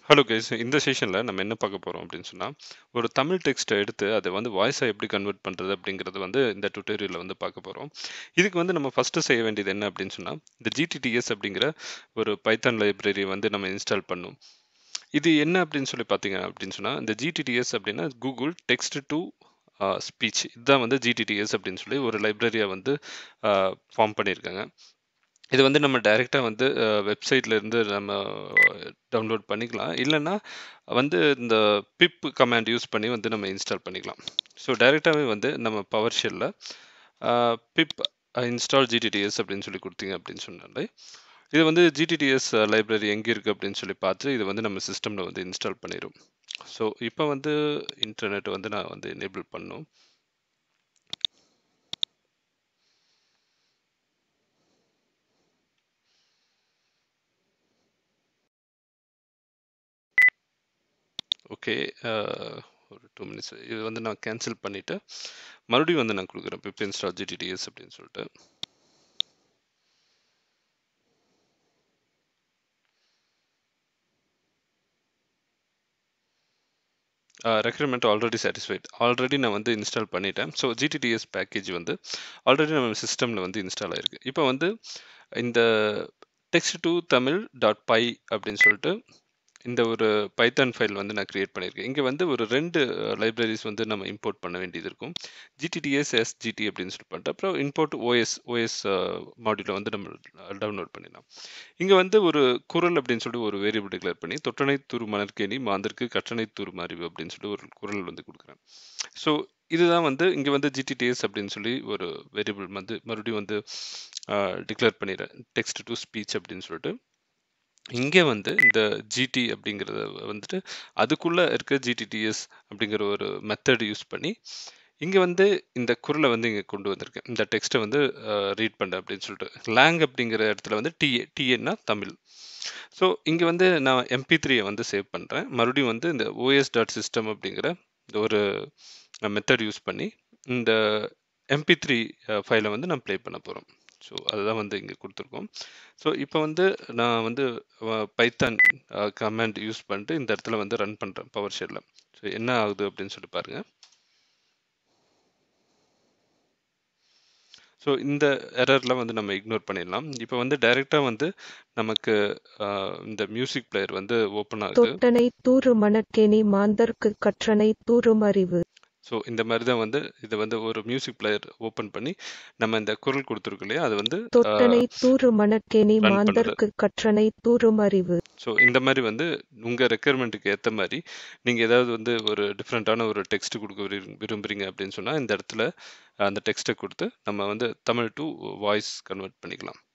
hello guys இந்த செஷனில் நம்ம என்ன பார்க்க போகிறோம் அப்படின்னு சொன்னால் ஒரு தமிழ் டெக்ஸ்ட்டை எடுத்து அதை வந்து வாய்ஸாக எப்படி கன்வெர்ட் பண்ணுறது அப்படிங்கிறது வந்து இந்த டுட்டோரியலில் வந்து பார்க்க போகிறோம் இதுக்கு வந்து நம்ம ஃபஸ்ட்டு செய்ய வேண்டியது என்ன அப்படின்னு சொன்னால் இந்த ஜிடிடிஎஸ் அப்படிங்கிற ஒரு பைத்தான் லைப்ரரி வந்து நம்ம இன்ஸ்டால் பண்ணும் இது என்ன அப்படின்னு சொல்லி பார்த்தீங்க அப்படின்னு சொன்னால் இந்த ஜிடிடிஎஸ் அப்படின்னா கூகுள் டெக்ஸ்ட் டு ஸ்பீச் இதுதான் வந்து ஜிடிடிஎஸ் அப்படின்னு சொல்லி ஒரு லைப்ரரியை வந்து ஃபார்ம் பண்ணியிருக்காங்க இது வந்து நம்ம டைரெக்டாக வந்து வெப்சைட்ல இருந்து நம்ம டவுன்லோட் பண்ணிக்கலாம் இல்லைன்னா வந்து இந்த பிப் கமாண்ட் யூஸ் பண்ணி வந்து நம்ம இன்ஸ்டால் பண்ணிக்கலாம் ஸோ டைரெக்டாகவே வந்து நம்ம பவர் ஷெல்லில் பிப் இன்ஸ்டால் ஜிடிடிஎஸ் அப்படின்னு சொல்லி கொடுத்தீங்க அப்படின்னு சொன்னாலே இது வந்து ஜிடிடிஎஸ் லைப்ரரி எங்கே இருக்குது அப்படின்னு சொல்லி பார்த்து இது வந்து நம்ம சிஸ்டமில் வந்து இன்ஸ்டால் பண்ணிடும் ஸோ இப்போ வந்து இன்டர்நெட் வந்து நான் வந்து எனேபிள் பண்ணும் ஓகே ஒரு டூ மினிட்ஸ் இது வந்து நான் கேன்சல் பண்ணிவிட்டு மறுபடியும் வந்து நான் கொடுக்குறேன் பிப் இன்ஸ்டால் ஜிடிடிஎஸ் அப்படின்னு சொல்லிட்டு ரெக்யர்மெண்ட் ஆல்ரெடி சாட்டிஸ்ஃபைட் ஆல்ரெடி நான் வந்து இன்ஸ்டால் பண்ணிட்டேன் ஸோ ஜிடிடிஎஸ் பேக்கேஜ் வந்து ஆல்ரெடி நம்ம சிஸ்டமில் வந்து இன்ஸ்டால் ஆயிருக்கு இப்போ வந்து இந்த text to Tamil dot py அப்படின்னு சொல்லிட்டு இந்த ஒரு பைத்தான் ஃபைல் வந்து நான் கிரியேட் பண்ணியிருக்கேன் இங்கே வந்து ஒரு ரெண்டு லைப்ரரிஸ் வந்து நம்ம இம்போர்ட் பண்ண வேண்டியது இருக்கும் ஜிடிடிஎஸ் எஸ்ஜிடி அப்படின்னு சொல்லி பண்ணிட்டு அப்புறம் இம்போர்ட் ஓஎஸ் ஓஎஸ் மாடியூலை வந்து நம்ம டவுன்லோட் பண்ணிடலாம் இங்கே வந்து ஒரு குரல் அப்படின்னு சொல்லிட்டு ஒரு வேரியபிள் டிக்ளேர் பண்ணி தொட்டனை தூர் மணற்கேணி மாந்தருக்கு கற்றனை தூர் அறிவு அப்படின்னு சொல்லி ஒரு குரல் வந்து கொடுக்குறேன் ஸோ இதுதான் வந்து இங்கே வந்து ஜிடிடிஎஸ் அப்படின்னு சொல்லி ஒரு வேரியபிள் வந்து மறுபடியும் வந்து டிக்ளேர் பண்ணிடுறேன் டெக்ஸ்ட் டு ஸ்பீச் அப்படின்னு சொல்லிட்டு இங்கே வந்து இந்த ஜிடி அப்படிங்கிறத வந்துட்டு அதுக்குள்ளே இருக்க ஜிடிடிஎஸ் அப்படிங்கிற ஒரு மெத்தட் யூஸ் பண்ணி இங்கே வந்து இந்த குரலை வந்து இங்கே கொண்டு வந்திருக்கேன் இந்த டெக்ஸ்ட்டை வந்து ரீட் பண்ண அப்படின்னு சொல்லிட்டு லேங் அப்படிங்கிற இடத்துல வந்து டிஏ டிஏன்னா தமிழ் ஸோ இங்கே வந்து நான் எம்பி த்ரீயை வந்து சேவ் பண்ணுறேன் மறுபடியும் வந்து இந்த ஓஎஸ் டாட் சிஸ்டம் அப்படிங்கிற ஒரு மெத்தட் யூஸ் பண்ணி இந்த எம்பி த்ரீ ஃபைலை வந்து நான் ப்ளே பண்ண போகிறோம் ஸோ அதுதான் வந்து இங்கே கொடுத்துருக்கோம் ஸோ இப்போ வந்து நான் வந்து பைத்தான் கமாண்ட் யூஸ் பண்ணிட்டு இந்த இடத்துல வந்து ரன் பண்ணுறேன் பவர் ஷெல்லில் ஸோ என்ன ஆகுது அப்படின்னு சொல்லி பாருங்கள் ஸோ இந்த எரர்லாம் வந்து நம்ம இக்னோர் பண்ணிடலாம் இப்போ வந்து டைரெக்டாக வந்து நமக்கு இந்த மியூசிக் பிளேயர் வந்து ஓப்பன் ஆகுது தொட்டனை தூறு மணற்கேணி மாந்தர்க்கு கற்றனை தூறும் அறிவு ஸோ இந்த மாதிரி தான் வந்து இதை வந்து ஒரு மியூசிக் பிளேயர் ஓப்பன் பண்ணி நம்ம இந்த குரல் கொடுத்துருக்கோம் இல்லையா அது வந்து தொட்டனை தூறு மணற்கேணி மாந்தர்க்கு கற்றனை தூறும் அறிவு ஸோ இந்த மாதிரி வந்து உங்கள் ரெக்குயர்மெண்ட்டுக்கு ஏற்ற மாதிரி நீங்கள் ஏதாவது வந்து ஒரு டிஃப்ரெண்ட்டான ஒரு டெக்ஸ்ட் கொடுக்க விரும்புகிறீங்க அப்படின்னு சொன்னால் இந்த இடத்துல அந்த டெக்ஸ்ட்டை கொடுத்து நம்ம வந்து தமிழ் டு வாய்ஸ் கன்வெர்ட் பண்ணிக்கலாம்